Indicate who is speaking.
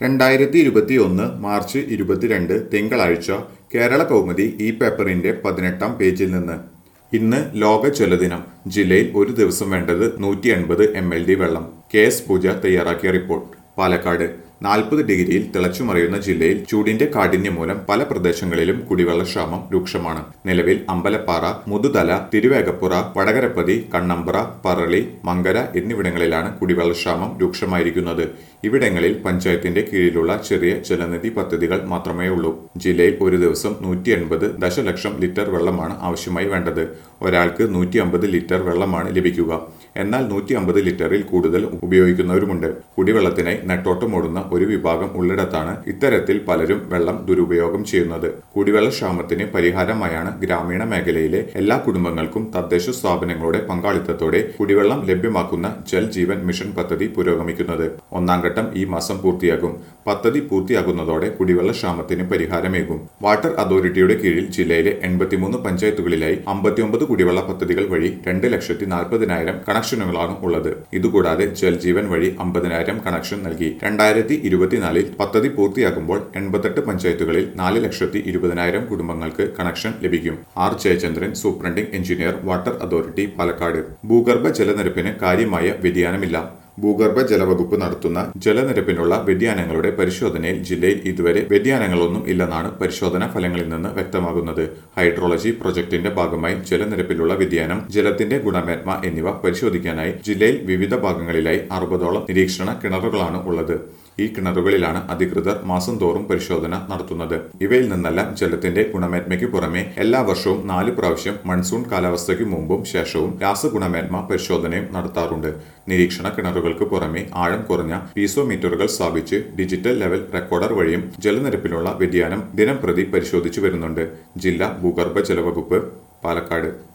Speaker 1: രണ്ടായിരത്തി ഇരുപത്തി ഒന്ന് മാർച്ച് ഇരുപത്തിരണ്ട് തിങ്കളാഴ്ച കേരള കൗമുദി ഈ പേപ്പറിന്റെ പതിനെട്ടാം പേജിൽ നിന്ന് ഇന്ന് ലോക ജലദിനം ജില്ലയിൽ ഒരു ദിവസം വേണ്ടത് നൂറ്റി എൺപത് എം എൽ ഡി വെള്ളം കെ എസ് പൂജ തയ്യാറാക്കിയ റിപ്പോർട്ട് പാലക്കാട് നാൽപ്പത് ഡിഗ്രിയിൽ തിളച്ചുമറിയുന്ന ജില്ലയിൽ ചൂടിന്റെ കാഠിന്യം മൂലം പല പ്രദേശങ്ങളിലും കുടിവെള്ളക്ഷാമം രൂക്ഷമാണ് നിലവിൽ അമ്പലപ്പാറ മുതുതല തിരുവേഗപ്പുറ വടകരപ്പതി കണ്ണമ്പ്ര പറളി മങ്കര എന്നിവിടങ്ങളിലാണ് കുടിവെള്ളക്ഷാമം രൂക്ഷമായിരിക്കുന്നത് ഇവിടങ്ങളിൽ പഞ്ചായത്തിന്റെ കീഴിലുള്ള ചെറിയ ജലനിധി പദ്ധതികൾ മാത്രമേ ഉള്ളൂ ജില്ലയിൽ ഒരു ദിവസം നൂറ്റി എൺപത് ദശലക്ഷം ലിറ്റർ വെള്ളമാണ് ആവശ്യമായി വേണ്ടത് ഒരാൾക്ക് നൂറ്റി അമ്പത് ലിറ്റർ വെള്ളമാണ് ലഭിക്കുക എന്നാൽ നൂറ്റി അമ്പത് ലിറ്ററിൽ കൂടുതൽ ഉപയോഗിക്കുന്നവരുമുണ്ട് കുടിവെള്ളത്തിനായി നെട്ടോട്ടമോടുന്ന ഒരു വിഭാഗം ഉള്ളിടത്താണ് ഇത്തരത്തിൽ പലരും വെള്ളം ദുരുപയോഗം ചെയ്യുന്നത് കുടിവെള്ള ക്ഷാമത്തിന് പരിഹാരമായാണ് ഗ്രാമീണ മേഖലയിലെ എല്ലാ കുടുംബങ്ങൾക്കും തദ്ദേശ സ്ഥാപനങ്ങളുടെ പങ്കാളിത്തത്തോടെ കുടിവെള്ളം ലഭ്യമാക്കുന്ന ജൽ ജീവൻ മിഷൻ പദ്ധതി പുരോഗമിക്കുന്നത് ഒന്നാം ഘട്ടം ഈ മാസം പൂർത്തിയാകും പദ്ധതി പൂർത്തിയാകുന്നതോടെ കുടിവെള്ള ക്ഷാമത്തിന് പരിഹാരമേകും വാട്ടർ അതോറിറ്റിയുടെ കീഴിൽ ജില്ലയിലെ എൺപത്തിമൂന്ന് പഞ്ചായത്തുകളിലായി അമ്പത്തിയൊമ്പത് കുടിവെള്ള പദ്ധതികൾ വഴി രണ്ട് ലക്ഷത്തി നാൽപ്പതിനായിരം കണക്ഷനുകളാണ് ഉള്ളത് ഇതുകൂടാതെ ജൽജീവൻ വഴി അമ്പതിനായിരം കണക്ഷൻ നൽകി രണ്ടായിരത്തി ഇരുപത്തിനാലിൽ പദ്ധതി പൂർത്തിയാകുമ്പോൾ എൺപത്തെട്ട് പഞ്ചായത്തുകളിൽ നാല് ലക്ഷത്തി ഇരുപതിനായിരം കുടുംബങ്ങൾക്ക് കണക്ഷൻ ലഭിക്കും R Jayachandran superintending engineer water authority Palakkad ഭൂഗർഭ ജലനിരപ്പിന് കാര്യമായ വ്യതിയാനമില്ല ഭൂഗർഭ ജലവകുപ്പ് നടത്തുന്ന ജലനിരപ്പിനുള്ള വ്യതിയാനങ്ങളുടെ പരിശോധനയിൽ ജില്ലയിൽ ഇതുവരെ വ്യതിയാനങ്ങളൊന്നും ഇല്ലെന്നാണ് പരിശോധനാ ഫലങ്ങളിൽ നിന്ന് വ്യക്തമാകുന്നത് ഹൈഡ്രോളജി പ്രൊജക്ടിന്റെ ഭാഗമായി ജലനിരപ്പിലുള്ള വ്യതിയാനം ജലത്തിന്റെ ഗുണമേന്മ എന്നിവ പരിശോധിക്കാനായി ജില്ലയിൽ വിവിധ ഭാഗങ്ങളിലായി അറുപതോളം നിരീക്ഷണ കിണറുകളാണ് ഉള്ളത് ഈ കിണറുകളിലാണ് അധികൃതർ മാസം തോറും പരിശോധന നടത്തുന്നത് ഇവയിൽ നിന്നെല്ലാം ജലത്തിന്റെ ഗുണമേന്മയ്ക്ക് പുറമെ എല്ലാ വർഷവും നാല് പ്രാവശ്യം മൺസൂൺ കാലാവസ്ഥയ്ക്ക് മുമ്പും ശേഷവും രാസഗുണമേന്മ പരിശോധനയും നടത്താറുണ്ട് നിരീക്ഷണ കിണറുകൾക്ക് പുറമെ ആഴം കുറഞ്ഞ പീസോമീറ്ററുകൾ സ്ഥാപിച്ച് ഡിജിറ്റൽ ലെവൽ റെക്കോർഡർ വഴിയും ജലനിരപ്പിലുള്ള വ്യതിയാനം ദിനം പ്രതി പരിശോധിച്ചു വരുന്നുണ്ട് ജില്ലാ ഭൂഗർഭ ജലവകുപ്പ് പാലക്കാട്